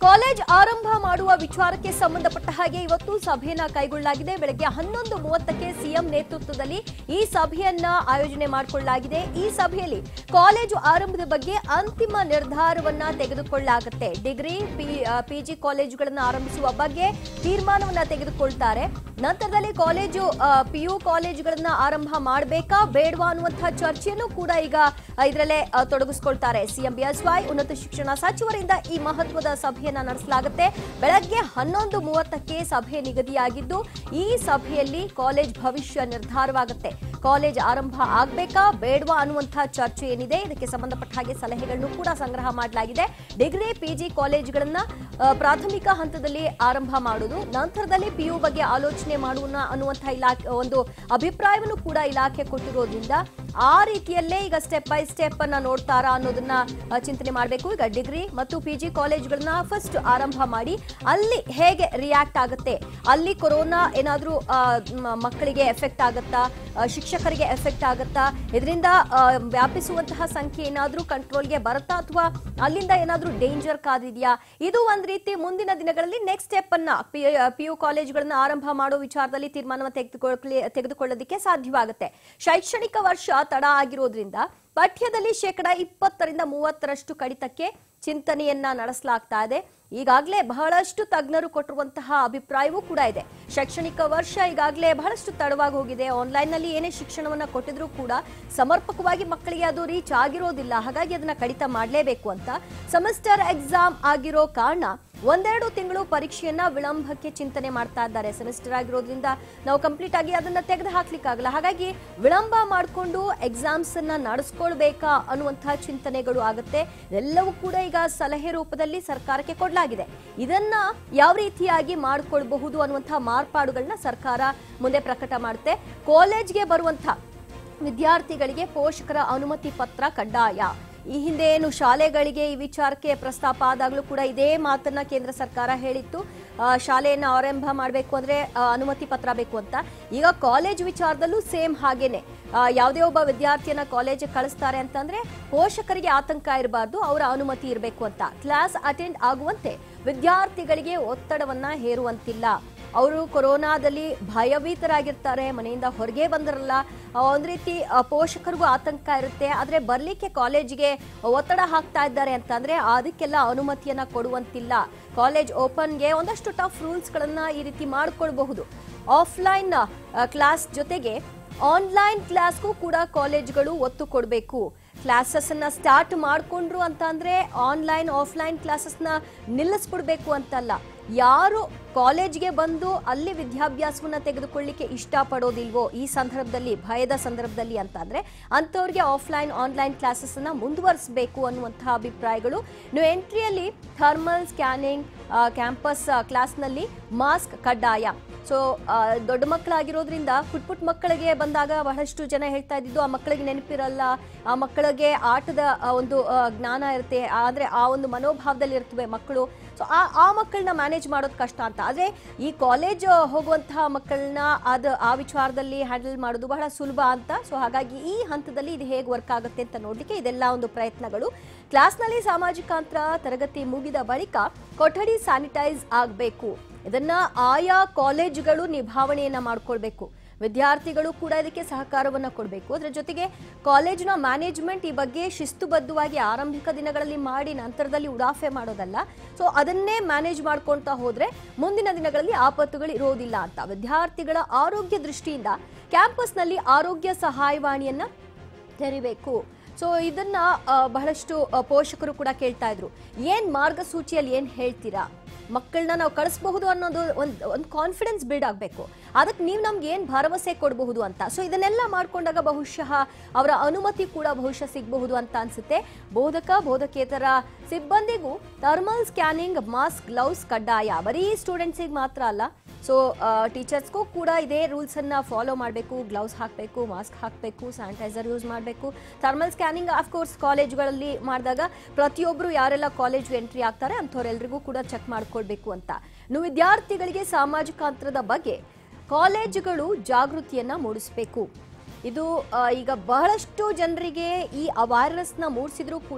college ಆರಂಭ ಮಾಡುವ ವಿಚಾರಕ್ಕೆ ಸಂಬಂಧಪಟ್ಟ ಹಾಗೆ ಇವತ್ತು ಸಭೆಯನ್ನ ಕೈಗೊಳ್ಳಲಾಗಿದೆ ಬೆಳಗ್ಗೆ ಹನ್ನೊಂದು ಮೂವತ್ತಕ್ಕೆ ಸಿಎಂ ನೇತೃತ್ವದಲ್ಲಿ ಈ ಸಭೆಯನ್ನ ಆಯೋಜನೆ ಮಾಡಿಕೊಳ್ಳಲಾಗಿದೆ ಈ ಸಭೆಯಲ್ಲಿ ಕಾಲೇಜು ಆರಂಭದ ಬಗ್ಗೆ ಅಂತಿಮ ನಿರ್ಧಾರವನ್ನ ತೆಗೆದುಕೊಳ್ಳಲಾಗುತ್ತೆ ಡಿಗ್ರಿ ಪಿಜಿ ಕಾಲೇಜುಗಳನ್ನು ಆರಂಭಿಸುವ ಬಗ್ಗೆ ತೀರ್ಮಾನವನ್ನ ತೆಗೆದುಕೊಳ್ತಾರೆ ನಂತರದಲ್ಲಿ ಕಾಲೇಜು ಪಿಯು ಕಾಲೇಜುಗಳನ್ನ ಆರಂಭ ಮಾಡಬೇಕಾ ಬೇಡವಾ ಅನ್ನುವಂತಹ ಚರ್ಚೆಯನ್ನು ಕೂಡ ಈಗ ಇದರಲ್ಲೇ ಆ, ತೊಡಗಿಸ್ಕೊಳ್ತಾರೆ ಸಿಎಂ ಬಿಎಸ್ವೈ ಉನ್ನತ ಶಿಕ್ಷಣ ಸಚಿವರಿಂದ ಈ ಮಹತ್ವದ ಸಭೆಯನ್ನ ನಡೆಸಲಾಗುತ್ತೆ ಬೆಳಗ್ಗೆ ಹನ್ನೊಂದು ಮೂವತ್ತಕ್ಕೆ ಸಭೆ ನಿಗದಿಯಾಗಿದ್ದು ಈ ಸಭೆಯಲ್ಲಿ ಕಾಲೇಜ್ ಭವಿಷ್ಯ ನಿರ್ಧಾರವಾಗುತ್ತೆ ಕಾಲೇಜ್ ಆರಂಭ ಆಗ್ಬೇಕಾ ಬೇಡವಾ ಅನ್ನುವಂತಹ ಚರ್ಚೆ ಏನಿದೆ ಇದಕ್ಕೆ ಸಂಬಂಧಪಟ್ಟ ಹಾಗೆ ಸಲಹೆಗಳನ್ನು ಕೂಡ ಸಂಗ್ರಹ ಮಾಡಲಾಗಿದೆ ಡಿಗ್ರಿ ಪಿಜಿ ಕಾಲೇಜುಗಳನ್ನ ಆ, ಪ್ರಾಥಮಿಕ ಹಂತದಲ್ಲಿ ಆರಂಭ ಮಾಡುವುದು ನಂತರದಲ್ಲಿ ಪಿಯು ಬಗ್ಗೆ ಆಲೋಚನೆ ಮಾಡುವ ಅನ್ನುವಂತಹ ಇಲಾಖೆ ಒಂದು ಅಭಿಪ್ರಾಯವನ್ನು ಕೂಡ ಇಲಾಖೆ ಕೊಟ್ಟಿರೋದ್ರಿಂದ ಆ ರೀತಿಯಲ್ಲೇ ಈಗ ಸ್ಟೆಪ್ ಬೈ ಸ್ಟೆಪ್ ಅನ್ನ ನೋಡ್ತಾರಾ ಅನ್ನೋದನ್ನ ಆ, ಚಿಂತನೆ ಮಾಡಬೇಕು ಈಗ ಡಿಗ್ರಿ ಮತ್ತು ಪಿ ಜಿ ಕಾಲೇಜ್ಗಳನ್ನ ಫಸ್ಟ್ ಆರಂಭ ಮಾಡಿ ಅಲ್ಲಿ ಹೇಗೆ ರಿಯಾಕ್ಟ್ ಆಗುತ್ತೆ ಅಲ್ಲಿ ಕೊರೋನಾ ಏನಾದರೂ ಮಕ್ಕಳಿಗೆ ಎಫೆಕ್ಟ್ ಆಗುತ್ತಾ ಆ, ಶಿಕ್ಷಕರಿಗೆ ಎಫೆಕ್ಟ್ ಆಗುತ್ತಾ ಇದರಿಂದ ಆ, ವ್ಯಾಪಿಸುವಂತಹ ಸಂಖ್ಯೆ ಏನಾದರೂ ಕಂಟ್ರೋಲ್ಗೆ ಬರುತ್ತಾ ಅಥವಾ ಅಲ್ಲಿಂದ ಏನಾದರೂ ಡೇಂಜರ್ ಕಾದಿದೆಯಾ ಇದು ಒಂದ್ ರೀತಿ ಮುಂದಿನ ದಿನಗಳಲ್ಲಿ ನೆಕ್ಸ್ಟ್ ಸ್ಟೆಪ್ ಅನ್ನ ಪಿ ಯು ಕಾಲೇಜುಗಳನ್ನ ಆರಂಭ ಮಾಡೋ ವಿಚಾರದಲ್ಲಿ ತೀರ್ಮಾನವನ್ನು ತೆಗೆದುಕೊಳ್ಳಿ ತೆಗೆದುಕೊಳ್ಳೋದಕ್ಕೆ ಸಾಧ್ಯವಾಗುತ್ತೆ ಶೈಕ್ಷಣಿಕ ವರ್ಷ ತಡ ಆಗಿರೋದ್ರಿಂದ ಪಠ್ಯದಲ್ಲಿ ಶೇಕಡ ಇಪ್ಪತ್ತರಿಂದ ಮೂವತ್ತರಷ್ಟು ಕಡಿತಕ್ಕೆ ಚಿಂತನೆಯನ್ನ ನಡೆಸಲಾಗ್ತಾ ಇದೆ ಈಗಾಗಲೇ ಬಹಳಷ್ಟು ತಜ್ಞರು ಕೊಟ್ಟಿರುವಂತಹ ಅಭಿಪ್ರಾಯವೂ ಕೂಡ ಇದೆ ಶೈಕ್ಷಣಿಕ ವರ್ಷ ಈಗಾಗಲೇ ಬಹಳಷ್ಟು ತಡವಾಗಿ ಹೋಗಿದೆ ಆನ್ಲೈನ್ ನಲ್ಲಿ ಏನೇ ಶಿಕ್ಷಣವನ್ನ ಕೊಟ್ಟಿದ್ರೂ ಕೂಡ ಸಮರ್ಪಕವಾಗಿ ಮಕ್ಕಳಿಗೆ ಅದು ರೀಚ್ ಆಗಿರೋದಿಲ್ಲ ಹಾಗಾಗಿ ಅದನ್ನ ಕಡಿತ ಮಾಡಲೇಬೇಕು ಅಂತ ಸೆಮಿಸ್ಟರ್ ಎಕ್ಸಾಮ್ ಆಗಿರೋ ಕಾರಣ ಒಂದೆರಡು ತಿಂಗಳು ಪರೀಕ್ಷೆಯನ್ನ ವಿಳಂಬಕ್ಕೆ ಚಿಂತನೆ ಮಾಡ್ತಾ ಇದ್ದಾರೆ ಸೆಮಿಸ್ಟರ್ ಆಗಿರೋದ್ರಿಂದ ನಾವು ಕಂಪ್ಲೀಟ್ ಆಗಿ ಅದನ್ನ ತೆಗೆದು ಹಾಕ್ಲಿಕ್ಕಾಗಲ್ಲ ಹಾಗಾಗಿ ವಿಳಂಬ ಮಾಡಿಕೊಂಡು ಎಕ್ಸಾಮ್ಸ್ ಅನ್ನ ನಡೆಸ್ಕೊಳ್ಬೇಕಾ ಅನ್ನುವಂತಹ ಚಿಂತನೆಗಳು ಆಗುತ್ತೆ ಎಲ್ಲವೂ ಕೂಡ ಈಗ ಸಲಹೆ ರೂಪದಲ್ಲಿ ಸರ್ಕಾರಕ್ಕೆ ಕೊಡಲಾಗಿದೆ ಇದನ್ನ ಯಾವ ರೀತಿಯಾಗಿ ಮಾಡ್ಕೊಳ್ಬಹುದು ಅನ್ನುವಂತಹ ಮಾರ್ಪಾಡುಗಳನ್ನ ಸರ್ಕಾರ ಮುಂದೆ ಪ್ರಕಟ ಮಾಡುತ್ತೆ ಕಾಲೇಜ್ಗೆ ಬರುವಂತಹ ವಿದ್ಯಾರ್ಥಿಗಳಿಗೆ ಪೋಷಕರ ಅನುಮತಿ ಪತ್ರ ಕಡ್ಡಾಯ ಈ ಹಿಂದೆ ಏನು ಶಾಲೆಗಳಿಗೆ ಈ ವಿಚಾರಕ್ಕೆ ಪ್ರಸ್ತಾಪ ಆದಾಗಲೂ ಕೂಡ ಇದೇ ಮಾತನ್ನ ಕೇಂದ್ರ ಸರ್ಕಾರ ಹೇಳಿತ್ತು ಆ, ಶಾಲೆಯನ್ನ ಆರಂಭ ಮಾಡಬೇಕು ಅಂದ್ರೆ ಆ, ಅನುಮತಿ ಪತ್ರ ಬೇಕು ಅಂತ ಈಗ ಕಾಲೇಜ್ ವಿಚಾರದಲ್ಲೂ ಸೇಮ್ ಹಾಗೇನೆ ಆ, ಯಾವುದೇ ಒಬ್ಬ ವಿದ್ಯಾರ್ಥಿಯನ್ನ ಕಾಲೇಜಿಗೆ ಕಳಿಸ್ತಾರೆ ಅಂತಂದ್ರೆ ಪೋಷಕರಿಗೆ ಆತಂಕ ಇರಬಾರ್ದು ಅವರ ಅನುಮತಿ ಇರಬೇಕು ಅಂತ ಕ್ಲಾಸ್ ಅಟೆಂಡ್ ಆಗುವಂತೆ ವಿದ್ಯಾರ್ಥಿಗಳಿಗೆ ಒತ್ತಡವನ್ನ ಹೇರುವಂತಿಲ್ಲ ಅವರು ಕೊರೋನಾದಲ್ಲಿ ಭಯಭೀತರಾಗಿರ್ತಾರೆ ಮನೆಯಿಂದ ಹೊರಗೆ ಬಂದಿರಲ್ಲ ಆ, ಒಂದ್ ರೀತಿ ಆ, ಪೋಷಕರಿಗೂ ಆತಂಕ ಇರುತ್ತೆ ಆದ್ರೆ ಬರ್ಲಿಕ್ಕೆ ಕಾಲೇಜಿಗೆ ಒತ್ತಡ ಹಾಕ್ತಾ ಇದ್ದಾರೆ ಅಂತಂದ್ರೆ ಅದಕ್ಕೆಲ್ಲ ಅನುಮತಿಯನ್ನ ಕೊಡುವಂತಿಲ್ಲ ಕಾಲೇಜ್ ಓಪನ್ಗೆ ಒಂದಷ್ಟು ಟಫ್ ರೂಲ್ಸ್ಗಳನ್ನ ಈ ರೀತಿ ಮಾಡ್ಕೊಳ್ಬಹುದು ಆಫ್ಲೈನ್ ಕ್ಲಾಸ್ ಜೊತೆಗೆ ಆನ್ಲೈನ್ ಕ್ಲಾಸ್ಗೂ ಕೂಡ ಕಾಲೇಜ್ಗಳು ಒತ್ತು ಕೊಡಬೇಕು ಕ್ಲಾಸಸ್ ಅನ್ನ ಸ್ಟಾರ್ಟ್ ಮಾಡ್ಕೊಂಡ್ರು ಅಂತ ಅಂದ್ರೆ ಆನ್ಲೈನ್ ಆಫ್ಲೈನ್ ಕ್ಲಾಸಸ್ನ ನಿಲ್ಲಿಸ್ಬಿಡ್ಬೇಕು ಅಂತಲ್ಲ ಯಾರು ಕಾಲೇಜ್ಗೆ ಬಂದು ಅಲ್ಲಿ ವಿದ್ಯಾಭ್ಯಾಸವನ್ನ ತೆಗೆದುಕೊಳ್ಳಿಕ್ಕೆ ಇಷ್ಟಪಡೋದಿಲ್ವೋ ಈ ಸಂದರ್ಭದಲ್ಲಿ ಭಯದ ಸಂದರ್ಭದಲ್ಲಿ ಅಂತ ಅಂದ್ರೆ ಅಂಥವ್ರಿಗೆ ಆಫ್ಲೈನ್ ಆನ್ಲೈನ್ ಕ್ಲಾಸಸ್ ಅನ್ನ ಮುಂದುವರಿಸಬೇಕು ಅನ್ನುವಂತಹ ಅಭಿಪ್ರಾಯಗಳು ಇನ್ನು ಎಂಟ್ರಿಯಲ್ಲಿ ಥರ್ಮಲ್ ಸ್ಕ್ಯಾನಿಂಗ್ ಕ್ಯಾಂಪಸ್ ಕ್ಲಾಸ್ನಲ್ಲಿ ಮಾಸ್ಕ್ ಕಡ್ಡಾಯ ಸೊ ದೊಡ್ಡ ಮಕ್ಕಳಾಗಿರೋದ್ರಿಂದ ಪುಟ್ ಪುಟ್ ಮಕ್ಕಳಿಗೆ ಬಂದಾಗ ಬಹಳಷ್ಟು ಜನ ಹೇಳ್ತಾ ಇದ್ದಿದ್ದು ಆ ಮಕ್ಕಳಿಗೆ ನೆನಪಿರಲ್ಲ ಆ ಮಕ್ಕಳಿಗೆ ಆಟದ ಆ, ಒಂದು ಆ, ಜ್ಞಾನ ಇರುತ್ತೆ ಆದ್ರೆ ಆ ಒಂದು ಮನೋಭಾವದಲ್ಲಿ ಇರ್ತವೆ ಮಕ್ಕಳು ಸೊ ಆ ಆ ಮಕ್ಕಳನ್ನ ಮ್ಯಾನೇಜ್ ಮಾಡೋದು ಕಷ್ಟ ಅಂತ ಆದ್ರೆ ಈ ಕಾಲೇಜ್ ಹೋಗುವಂತಹ ಮಕ್ಕಳನ್ನ ಅದು ಆ ವಿಚಾರದಲ್ಲಿ ಹ್ಯಾಂಡಲ್ ಮಾಡೋದು ಬಹಳ ಸುಲಭ ಅಂತ ಸೊ ಹಾಗಾಗಿ ಈ ಹಂತದಲ್ಲಿ ಇದು ಹೇಗೆ ವರ್ಕ್ ಆಗುತ್ತೆ ಅಂತ ನೋಡ್ಲಿಕ್ಕೆ ಇದೆಲ್ಲ ಒಂದು ಪ್ರಯತ್ನಗಳು ಕ್ಲಾಸ್ನಲ್ಲಿ ಸಾಮಾಜಿಕ ಅಂತರ ತರಗತಿ ಮುಗಿದ ಬಳಿಕ ಕೊಠಡಿ ಸ್ಯಾನಿಟೈಸ್ ಆಗಬೇಕು ಇದನ್ನ ಆಯಾ ಕಾಲೇಜುಗಳು ನಿಭಾವಣೆಯನ್ನ ಮಾಡ್ಕೊಳ್ಬೇಕು ವಿದ್ಯಾರ್ಥಿಗಳು ಕೂಡ ಇದಕ್ಕೆ ಸಹಕಾರವನ್ನ ಕೊಡಬೇಕು ಅದರ ಜೊತೆಗೆ ಕಾಲೇಜಿನ ಮ್ಯಾನೇಜ್ಮೆಂಟ್ ಈ ಬಗ್ಗೆ ಶಿಸ್ತುಬದ್ಧವಾಗಿ ಆರಂಭಿಕ ದಿನಗಳಲ್ಲಿ ಮಾಡಿ ನಂತರದಲ್ಲಿ ಉಡಾಫೆ ಮಾಡೋದಲ್ಲ ಸೊ ಅದನ್ನೇ ಮ್ಯಾನೇಜ್ ಮಾಡ್ಕೊಳ್ತಾ ಹೋದ್ರೆ ಮುಂದಿನ ದಿನಗಳಲ್ಲಿ ಆಪತ್ತುಗಳು ಇರೋದಿಲ್ಲ ಅಂತ ವಿದ್ಯಾರ್ಥಿಗಳ ಆರೋಗ್ಯ ದೃಷ್ಟಿಯಿಂದ ಕ್ಯಾಂಪಸ್ನಲ್ಲಿ ಆರೋಗ್ಯ ಸಹಾಯವಾಣಿಯನ್ನ ತೆರಿಬೇಕು ಸೊ ಇದನ್ನ ಆ, ಬಹಳಷ್ಟು ಆ, ಪೋಷಕರು ಕೂಡ ಕೇಳ್ತಾ ಇದ್ರು ಏನ್ ಮಾರ್ಗಸೂಚಿಯಲ್ಲಿ ಏನ್ ಹೇಳ್ತೀರಾ ಮಕ್ಕಳನ್ನ ನಾವು ಕಳಿಸಬಹುದು ಅನ್ನೋದು ಒಂದು ಒಂದು ಕಾನ್ಫಿಡೆನ್ಸ್ ಬಿಲ್ಡ್ ಆಗಬೇಕು ಅದಕ್ಕೆ ನೀವು ನಮ್ಗೆ ಏನು ಭರವಸೆ ಕೊಡಬಹುದು ಅಂತ ಸೊ ಇದನ್ನೆಲ್ಲ ಮಾಡ್ಕೊಂಡಾಗ ಬಹುಶಃ ಅವರ ಅನುಮತಿ ಕೂಡ ಬಹುಶಃ ಸಿಗಬಹುದು ಅಂತ ಅನ್ಸುತ್ತೆ ಬೋಧಕ ಬೋಧಕೇತರ ಸಿಬ್ಬಂದಿಗೂ ಥರ್ಮಲ್ ಸ್ಕ್ಯಾನಿಂಗ್ ಮಾಸ್ಕ್ ಗ್ಲೌಸ್ ಕಡ್ಡಾಯ ಬರೀ ಸ್ಟೂಡೆಂಟ್ಸಿಗೆ ಮಾತ್ರ ಅಲ್ಲ ಸೊ ಟೀಚರ್ಸ್ಗೂ ಕೂಡ ಇದೇ ರೂಲ್ಸ್ ಅನ್ನ ಫಾಲೋ ಮಾಡಬೇಕು ಗ್ಲೌಸ್ ಹಾಕಬೇಕು ಮಾಸ್ಕ್ ಹಾಕಬೇಕು ಸ್ಯಾನಿಟೈಸರ್ ಯೂಸ್ ಮಾಡಬೇಕು ಥರ್ಮಲ್ ಸ್ಕ್ಯಾನಿಂಗ್ ಕೋರ್ಸ್ ಕಾಲೇಜ್ಗಳಲ್ಲಿ ಮಾಡಿದಾಗ ಪ್ರತಿಯೊಬ್ಬರು ಯಾರೆಲ್ಲ ಕಾಲೇಜ್ ಎಂಟ್ರಿ ಆಗ್ತಾರೆ ಅಂಥವ್ರೆಲ್ರಿಗೂ ಕೂಡ ಚೆಕ್ ಮಾಡ್ಕೊಳ್ಬೇಕು ಅಂತ ಇನ್ನು ವಿದ್ಯಾರ್ಥಿಗಳಿಗೆ ಸಾಮಾಜಿಕ ಅಂತರದ ಬಗ್ಗೆ ಕಾಲೇಜುಗಳು ಜಾಗೃತಿಯನ್ನ ಮೂಡಿಸಬೇಕು ಇದು ಆ, ಈಗ ಬಹಳಷ್ಟು ಜನರಿಗೆ ಈ ವೈರಸ್ನ ಮೂಡಿಸಿದ್ರೂ ಕೂಡ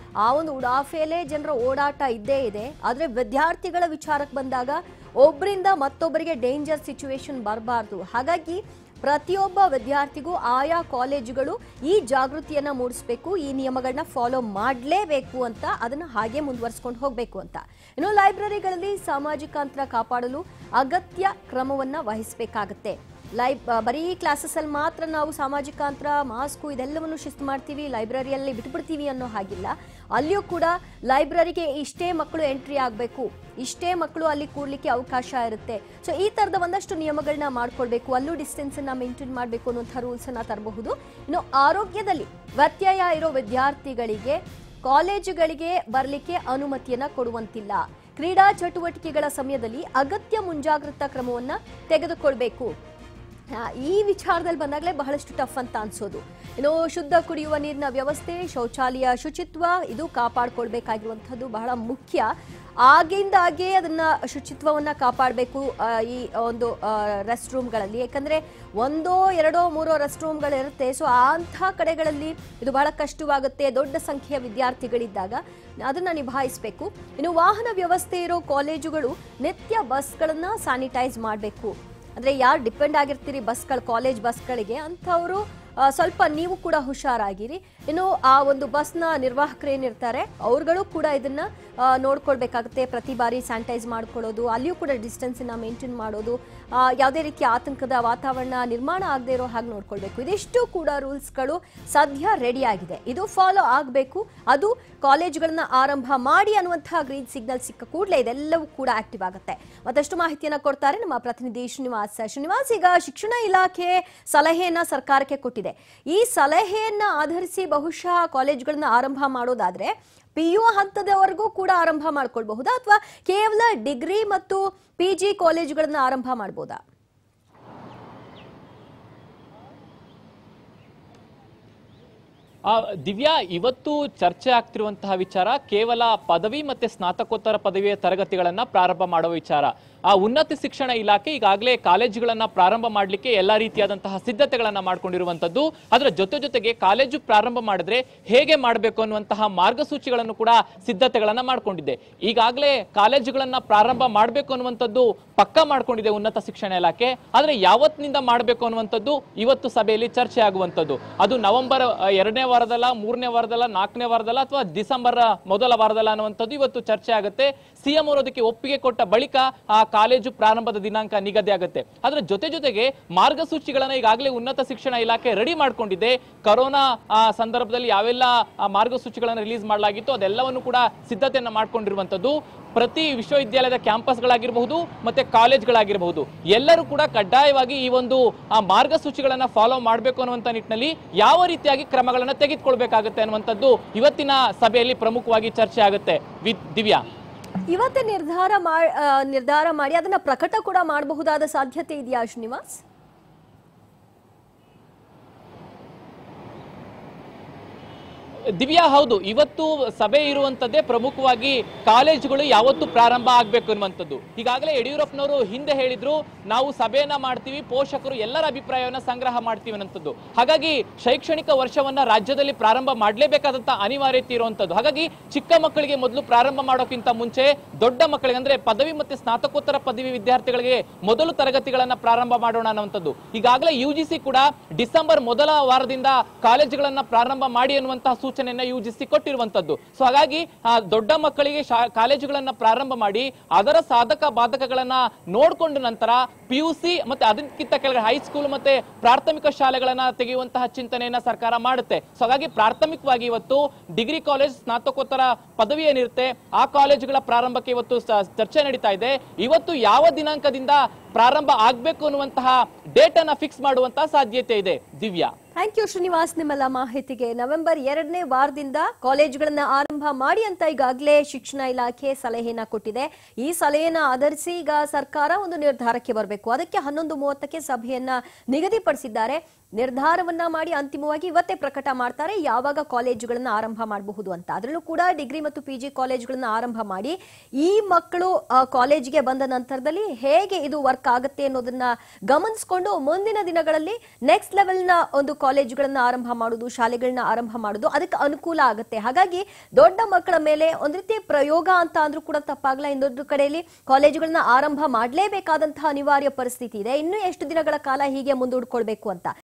ಆ ಒಂದು ಉಡಾಫೆಯಲ್ಲೇ ಜನರ ಓಡಾಟ ಇದ್ದೇ ಇದೆ ಆದರೆ ವಿದ್ಯಾರ್ಥಿಗಳ ವಿಚಾರಕ್ಕೆ ಬಂದಾಗ ಒಬ್ಬರಿಂದ ಮತ್ತೊಬ್ಬರಿಗೆ ಡೇಂಜರ್ ಸಿಚುವೇಶನ್ ಬರಬಾರ್ದು ಹಾಗಾಗಿ ಪ್ರತಿಯೊಬ್ಬ ವಿದ್ಯಾರ್ಥಿಗೂ ಆಯಾ ಕಾಲೇಜುಗಳು ಈ ಜಾಗೃತಿಯನ್ನ ಮೂಡಿಸಬೇಕು ಈ ನಿಯಮಗಳನ್ನ ಫಾಲೋ ಮಾಡಲೇಬೇಕು ಅಂತ ಅದನ್ನ ಹಾಗೆ ಮುಂದುವರಿಸ್ಕೊಂಡು ಹೋಗಬೇಕು ಅಂತ ಇನ್ನು ಲೈಬ್ರರಿಗಳಲ್ಲಿ ಸಾಮಾಜಿಕ ಅಂತರ ಕಾಪಾಡಲು ಅಗತ್ಯ ಕ್ರಮವನ್ನ ವಹಿಸಬೇಕಾಗತ್ತೆ ಲೈಬ್ ಬರೀ ಕ್ಲಾಸಸ್ ಅಲ್ಲಿ ಮಾತ್ರ ನಾವು ಸಾಮಾಜಿಕ ಅಂತರ ಮಾಸ್ಕು ಇದೆಲ್ಲವನ್ನು ಶಿಸ್ತು ಮಾಡ್ತೀವಿ ಲೈಬ್ರರಿಯಲ್ಲಿ ಬಿಟ್ಬಿಡ್ತೀವಿ ಅನ್ನೋ ಹಾಗಿಲ್ಲ ಅಲ್ಲಿಯೂ ಕೂಡ ಲೈಬ್ರರಿಗೆ ಇಷ್ಟೇ ಮಕ್ಕಳು ಎಂಟ್ರಿ ಆಗಬೇಕು ಇಷ್ಟೇ ಮಕ್ಕಳು ಅಲ್ಲಿ ಕೂಡ್ಲಿಕ್ಕೆ ಅವಕಾಶ ಇರುತ್ತೆ ಸೊ ಈ ಥರದ ಒಂದಷ್ಟು ನಿಯಮಗಳನ್ನ ಮಾಡ್ಕೊಳ್ಬೇಕು ಅಲ್ಲೂ ಡಿಸ್ಟೆನ್ಸನ್ನು ಮೇಂಟೈನ್ ಮಾಡಬೇಕು ಅನ್ನುವಂಥ ರೂಲ್ಸನ್ನು ತರಬಹುದು ಇನ್ನು ಆರೋಗ್ಯದಲ್ಲಿ ವ್ಯತ್ಯಯ ಇರೋ ವಿದ್ಯಾರ್ಥಿಗಳಿಗೆ ಕಾಲೇಜುಗಳಿಗೆ ಬರಲಿಕ್ಕೆ ಅನುಮತಿಯನ್ನ ಕೊಡುವಂತಿಲ್ಲ ಕ್ರೀಡಾ ಚಟುವಟಿಕೆಗಳ ಸಮಯದಲ್ಲಿ ಅಗತ್ಯ ಮುಂಜಾಗ್ರತಾ ಕ್ರಮವನ್ನ ತೆಗೆದುಕೊಳ್ಬೇಕು ಆ, ಈ ವಿಚಾರದಲ್ಲಿ ಬಂದಾಗಲೇ ಬಹಳಷ್ಟು ಟಫ್ ಅಂತ ಅನ್ಸೋದು ಇನ್ನು ಶುದ್ಧ ಕುಡಿಯುವ ನೀರಿನ ವ್ಯವಸ್ಥೆ ಶೌಚಾಲಯ ಶುಚಿತ್ವ ಇದು ಕಾಪಾಡ್ಕೊಳ್ಬೇಕಾಗಿರುವಂಥದ್ದು ಬಹಳ ಮುಖ್ಯ ಆಗಿಂದಾಗೆ ಅದನ್ನ ಶುಚಿತ್ವವನ್ನ ಕಾಪಾಡಬೇಕು ಈ ಒಂದು ರೆಸ್ಟ್ ರೂಮ್ಗಳಲ್ಲಿ ಯಾಕಂದ್ರೆ ಒಂದೋ ಎರಡೋ ಮೂರೋ ರೆಸ್ಟ್ ರೂಮ್ಗಳಿರುತ್ತೆ ಸೊ ಅಂಥ ಕಡೆಗಳಲ್ಲಿ ಇದು ಬಹಳ ಕಷ್ಟವಾಗುತ್ತೆ ದೊಡ್ಡ ಸಂಖ್ಯೆಯ ವಿದ್ಯಾರ್ಥಿಗಳಿದ್ದಾಗ ಅದನ್ನ ನಿಭಾಯಿಸಬೇಕು ಇನ್ನು ವಾಹನ ವ್ಯವಸ್ಥೆ ಇರೋ ಕಾಲೇಜುಗಳು ನಿತ್ಯ ಬಸ್ಗಳನ್ನ ಸ್ಯಾನಿಟೈಸ್ ಮಾಡಬೇಕು ಅಂದ್ರೆ ಯಾರು ಡಿಪೆಂಡ್ ಆಗಿರ್ತೀರಿ ಬಸ್ಗಳು ಕಾಲೇಜ್ ಬಸ್ಗಳಿಗೆ ಅಂಥವರು ಆ, ಸ್ವಲ್ಪ ನೀವು ಕೂಡ ಹುಷಾರಾಗಿರಿ ಇನ್ನು ಆ ಒಂದು ಬಸ್ನ ನಿರ್ವಾಹಕರು ಏನಿರ್ತಾರೆ ಅವ್ರುಗಳು ಕೂಡ ಇದನ್ನ ಆ, ನೋಡ್ಕೊಳ್ಬೇಕಾಗುತ್ತೆ ಪ್ರತಿ ಬಾರಿ ಸ್ಯಾನಿಟೈಸ್ ಮಾಡ್ಕೊಳ್ಳೋದು ಅಲ್ಲಿಯೂ ಕೂಡ ಡಿಸ್ಟೆನ್ಸನ್ನ ಮೇಂಟೈನ್ ಮಾಡೋದು ಆ, ಯಾವುದೇ ರೀತಿಯ ಆತಂಕದ ವಾತಾವರಣ ನಿರ್ಮಾಣ ಆಗದೆ ಇರೋ ಹಾಗೆ ನೋಡ್ಕೊಳ್ಬೇಕು ಇದಿಷ್ಟು ಕೂಡ ರೂಲ್ಸ್ಗಳು ಸದ್ಯ ರೆಡಿ ಆಗಿದೆ ಇದು ಫಾಲೋ ಆಗಬೇಕು ಅದು ಕಾಲೇಜುಗಳನ್ನ ಆರಂಭ ಮಾಡಿ ಅನ್ನುವಂತಹ ಗ್ರೀನ್ ಸಿಗ್ನಲ್ ಸಿಕ್ಕ ಕೂಡಲೇ ಇದೆಲ್ಲವೂ ಕೂಡ ಆಕ್ಟಿವ್ ಆಗುತ್ತೆ ಮತ್ತಷ್ಟು ಮಾಹಿತಿಯನ್ನ ಕೊಡ್ತಾರೆ ನಮ್ಮ ಪ್ರತಿನಿಧಿ ಶ್ರೀನಿವಾಸ್ ಶ್ರೀನಿವಾಸ್ ಈಗ ಶಿಕ್ಷಣ ಇಲಾಖೆ ಸಲಹೆಯನ್ನ ಸರ್ಕಾರಕ್ಕೆ ಕೊಟ್ಟಿದೆ ಈ ಸಲಹೆಯನ್ನ ಆಧರಿಸಿ ಬಹುಶಃ ಕಾಲೇಜುಗಳನ್ನ ಆರಂಭ ಮಾಡೋದಾದ್ರೆ ಪಿ ಯು ಹಂತದವರೆಗೂ ಕೂಡ ಆರಂಭ ಮಾಡ್ಕೊಳ್ಬಹುದಾ ಅಥವಾ ಕೇವಲ ಡಿಗ್ರಿ ಮತ್ತು ಪಿ ಜಿ ಕಾಲೇಜುಗಳನ್ನ ಆರಂಭ ಮಾಡ್ಬೋದಾ ಆ, ದಿವ್ಯಾ ಇವತ್ತು ಚರ್ಚೆ ಆಗ್ತಿರುವಂತಹ ವಿಚಾರ ಕೇವಲ ಪದವಿ ಮತ್ತೆ ಸ್ನಾತಕೋತ್ತರ ಪದವಿಯ ತರಗತಿಗಳನ್ನ ಪ್ರಾರಂಭ ಮಾಡುವ ವಿಚಾರ ಆ ಉನ್ನತ ಶಿಕ್ಷಣ ಇಲಾಖೆ ಈಗಾಗಲೇ ಕಾಲೇಜುಗಳನ್ನ ಪ್ರಾರಂಭ ಮಾಡಲಿಕ್ಕೆ ಎಲ್ಲಾ ರೀತಿಯಾದಂತಹ ಸಿದ್ಧತೆಗಳನ್ನ ಮಾಡ್ಕೊಂಡಿರುವಂತದ್ದು ಅದರ ಜೊತೆ ಜೊತೆಗೆ ಕಾಲೇಜು ಪ್ರಾರಂಭ ಮಾಡಿದ್ರೆ ಹೇಗೆ ಮಾಡಬೇಕು ಅನ್ನುವಂತಹ ಮಾರ್ಗಸೂಚಿಗಳನ್ನು ಕೂಡ ಸಿದ್ಧತೆಗಳನ್ನ ಮಾಡ್ಕೊಂಡಿದೆ ಈಗಾಗಲೇ ಕಾಲೇಜುಗಳನ್ನ ಪ್ರಾರಂಭ ಮಾಡಬೇಕು ಅನ್ನುವಂಥದ್ದು ಪಕ್ಕಾ ಮಾಡ್ಕೊಂಡಿದೆ ಉನ್ನತ ಶಿಕ್ಷಣ ಇಲಾಖೆ ಆದ್ರೆ ಯಾವತ್ತಿನಿಂದ ಮಾಡಬೇಕು ಅನ್ನುವಂಥದ್ದು ಇವತ್ತು ಸಭೆಯಲ್ಲಿ ಚರ್ಚೆ ಆಗುವಂಥದ್ದು ಅದು ನವೆಂಬರ್ ಆ, ಎರಡನೇ ವಾರದಲ್ಲ ಮೂರನೇ ವಾರದಲ್ಲ ನಾಲ್ಕನೇ ವಾರದಲ್ಲ ಅಥವಾ ಡಿಸೆಂಬರ್ ಮೊದಲ ವಾರದಲ್ಲ ಅನ್ನುವಂಥದ್ದು ಇವತ್ತು ಚರ್ಚೆ ಆಗುತ್ತೆ ಸಿಎಂ ಅವರು ಅದಕ್ಕೆ ಒಪ್ಪಿಗೆ ಕೊಟ್ಟ ಬಳಿಕ ಆ ಕಾಲೇಜು ಪ್ರಾರಂಭದ ದಿನಾಂಕ ನಿಗದಿ ಆಗುತ್ತೆ ಅದರ ಜೊತೆ ಜೊತೆಗೆ ಮಾರ್ಗಸೂಚಿಗಳನ್ನ ಈಗಾಗಲೇ ಉನ್ನತ ಶಿಕ್ಷಣ ಇಲಾಖೆ ರೆಡಿ ಮಾಡ್ಕೊಂಡಿದೆ ಕೊರೋನಾ ಆ, ಸಂದರ್ಭದಲ್ಲಿ ಯಾವೆಲ್ಲ ಆ, ಮಾರ್ಗಸೂಚಿಗಳನ್ನು ರಿಲೀಸ್ ಮಾಡಲಾಗಿತ್ತು ಅದೆಲ್ಲವನ್ನು ಕೂಡ ಸಿದ್ಧತೆಯನ್ನ ಮಾಡ್ಕೊಂಡಿರುವಂತದ್ದು ಪ್ರತಿ ವಿಶ್ವವಿದ್ಯಾಲಯದ ಕ್ಯಾಂಪಸ್ಗಳಾಗಿರಬಹುದು ಮತ್ತೆ ಕಾಲೇಜ್ಗಳಾಗಿರಬಹುದು ಎಲ್ಲರೂ ಕೂಡ ಕಡ್ಡಾಯವಾಗಿ ಈ ಒಂದು ಆ, ಮಾರ್ಗಸೂಚಿಗಳನ್ನ ಫಾಲೋ ಮಾಡಬೇಕು ಅನ್ನುವಂತ ನಿಟ್ಟಿನಲ್ಲಿ ಯಾವ ರೀತಿಯಾಗಿ ಕ್ರಮಗಳನ್ನ ತೆಗೆದುಕೊಳ್ಬೇಕಾಗುತ್ತೆ ಅನ್ನುವಂಥದ್ದು ಇವತ್ತಿನ ಸಭೆಯಲ್ಲಿ ಪ್ರಮುಖವಾಗಿ ಚರ್ಚೆ ಆಗುತ್ತೆ ವಿ- ದಿವ್ಯಾ ಇವತ್ತೇ ನಿರ್ಧಾರ ಮಾ- ಆ, ನಿರ್ಧಾರ ಮಾಡಿ ಅದನ್ನ ಪ್ರಕಟ ಕೂಡ ಮಾಡಬಹುದಾದ ಸಾಧ್ಯತೆ ಇದೆಯಾ ಶ್ರೀನಿವಾಸ್ ದಿವ್ಯಾ ಹೌದು ಇವತ್ತು ಸಭೆ ಇರುವಂತದ್ದೇ ಪ್ರಮುಖವಾಗಿ ಕಾಲೇಜುಗಳು ಯಾವತ್ತು ಪ್ರಾರಂಭ ಆಗ್ಬೇಕು ಅನ್ನುವಂಥದ್ದು ಈಗಾಗಲೇ ಯಡಿಯೂರಪ್ಪನವರು ಹಿಂದೆ ಹೇಳಿದ್ರು ನಾವು ಸಭೆಯನ್ನ ಮಾಡ್ತೀವಿ ಪೋಷಕರು ಎಲ್ಲರ ಅಭಿಪ್ರಾಯವನ್ನ ಸಂಗ್ರಹ ಮಾಡ್ತೀವಿ ಅನ್ನೋಂಥದ್ದು ಹಾಗಾಗಿ ಶೈಕ್ಷಣಿಕ ವರ್ಷವನ್ನ ರಾಜ್ಯದಲ್ಲಿ ಪ್ರಾರಂಭ ಮಾಡಲೇಬೇಕಾದಂತ ಅನಿವಾರ್ಯತೆ ಇರುವಂತದ್ದು ಹಾಗಾಗಿ ಚಿಕ್ಕ ಮಕ್ಕಳಿಗೆ ಮೊದಲು ಪ್ರಾರಂಭ ಮಾಡೋಕ್ಕಿಂತ ಮುಂಚೆ ದೊಡ್ಡ ಮಕ್ಕಳಿಗೆ ಅಂದ್ರೆ ಪದವಿ ಮತ್ತೆ ಸ್ನಾತಕೋತ್ತರ ಪದವಿ ವಿದ್ಯಾರ್ಥಿಗಳಿಗೆ ಮೊದಲು ತರಗತಿಗಳನ್ನ ಪ್ರಾರಂಭ ಮಾಡೋಣ ಅನ್ನುವಂಥದ್ದು ಈಗಾಗಲೇ ಯು ಜಿ ಸಿ ಕೂಡ ಡಿಸೆಂಬರ್ ಮೊದಲ ವಾರದಿಂದ ಕಾಲೇಜುಗಳನ್ನ ಪ್ರಾರಂಭ ಮಾಡಿ ಅನ್ನುವಂತಹ ಸೂಚನೆಯನ್ನ ಯು ಜಿ ಸಿ ಕೊಟ್ಟಿರುವಂತದ್ದು ಸೊ ಹಾಗಾಗಿ ಆ, ದೊಡ್ಡ ಮಕ್ಕಳಿಗೆ ಶಾ- ಕಾಲೇಜುಗಳನ್ನ ಪ್ರಾರಂಭ ಮಾಡಿ ಅದರ ಸಾಧಕ ಬಾಧಕಗಳನ್ನ ನೋಡ್ಕೊಂಡು ನಂತರ ಪಿ ಯು ಸಿ ಮತ್ತೆ ಅದಕ್ಕಿಂತ ಕೆಳಗಡೆ ಹೈಸ್ಕೂಲ್ ಮತ್ತೆ ಪ್ರಾಥಮಿಕ ಶಾಲೆಗಳನ್ನ ತೆಗೆಯುವಂತಹ ಚಿಂತನೆಯನ್ನ ಸರ್ಕಾರ ಮಾಡುತ್ತೆ ಸೊ ಹಾಗಾಗಿ ಪ್ರಾಥಮಿಕವಾಗಿ ಇವತ್ತು ಡಿಗ್ರಿ ಕಾಲೇಜ್ ಸ್ನಾತಕೋತ್ತರ ಪದವಿ ಏನಿರುತ್ತೆ ಆ ಕಾಲೇಜುಗಳ ಪ್ರಾರಂಭಕ್ಕೆ ಇವತ್ತು ಸ- ಚರ್ಚೆ ನಡೀತಾ ಇದೆ ಇವತ್ತು ಯಾವ ದಿನಾಂಕದಿಂದ ಪ್ರಾರಂಭ ಆಗ್ಬೇಕು ಅನ್ನುವಂತಹ ಡೇಟ್ ಅನ್ನ ಫಿಕ್ಸ್ ಮಾಡುವಂತಹ ಸಾಧ್ಯತೆ ಇದೆ ದಿವ್ಯಾ ಥ್ಯಾಂಕ್ ಯು ಶ್ರೀನಿವಾಸ್ ನಿಮ್ಮೆಲ್ಲ ಮಾಹಿತಿಗೆ ನವೆಂಬರ್ ಎರಡನೇ ವಾರದಿಂದ ಕಾಲೇಜುಗಳನ್ನ ಆರಂಭ ಮಾಡಿ ಅಂತ ಈಗಾಗಲೇ ಶಿಕ್ಷಣ ಇಲಾಖೆ ಸಲಹೆಯನ್ನ ಕೊಟ್ಟಿದೆ ಈ ಸಲಹೆಯನ್ನ ಆಧರಿಸಿ ಈಗ ಸರ್ಕಾರ ಒಂದು ನಿರ್ಧಾರಕ್ಕೆ ಬರಬೇಕು ಅದಕ್ಕೆ ಹನ್ನೊಂದು ಮೂವತ್ತಕ್ಕೆ ಸಭೆಯನ್ನ ನಿಗದಿಪಡಿಸಿದ್ದಾರೆ ನಿರ್ಧಾರವನ್ನ ಮಾಡಿ ಅಂತಿಮವಾಗಿ ಇವತ್ತೇ ಪ್ರಕಟ ಮಾಡ್ತಾರೆ ಯಾವಾಗ ಕಾಲೇಜುಗಳನ್ನ ಆರಂಭ ಮಾಡಬಹುದು ಅಂತ ಅದರಲ್ಲೂ ಕೂಡ ಡಿಗ್ರಿ ಮತ್ತು ಪಿ ಜಿ ಕಾಲೇಜುಗಳನ್ನ ಆರಂಭ ಮಾಡಿ ಈ ಮಕ್ಕಳು ಆ, ಕಾಲೇಜಿಗೆ ಬಂದ ನಂತರದಲ್ಲಿ ಹೇಗೆ ಇದು ವರ್ಕ್ ಆಗುತ್ತೆ ಅನ್ನೋದನ್ನ ಗಮನಿಸಿಕೊಂಡು ಮುಂದಿನ ದಿನಗಳಲ್ಲಿ ನೆಕ್ಸ್ಟ್ ಲೆವೆಲ್ನ ಒಂದು ಕಾಲೇಜುಗಳನ್ನ ಆರಂಭ ಮಾಡುದು ಶಾಲೆಗಳನ್ನ ಆರಂಭ ಮಾಡುದು ಅದಕ್ಕೆ ಅನುಕೂಲ ಆಗುತ್ತೆ ಹಾಗಾಗಿ ದೊಡ್ಡ ಮಕ್ಕಳ ಮೇಲೆ ಒಂದ್ ರೀತಿ ಪ್ರಯೋಗ ಅಂತ ಅಂದ್ರೂ ಕೂಡ ತಪ್ಪಾಗಲ್ಲ ಇನ್ನೊಂದು ಕಡೆಯಲ್ಲಿ ಕಾಲೇಜುಗಳನ್ನ ಆರಂಭ ಮಾಡಲೇಬೇಕಾದಂತಹ ಅನಿವಾರ್ಯ ಪರಿಸ್ಥಿತಿ ಇದೆ ಇನ್ನು ಎಷ್ಟು ದಿನಗಳ ಕಾಲ ಹೀಗೆ ಮುಂದೂಡ್ಕೊಳ್ಬೇಕು ಅಂತ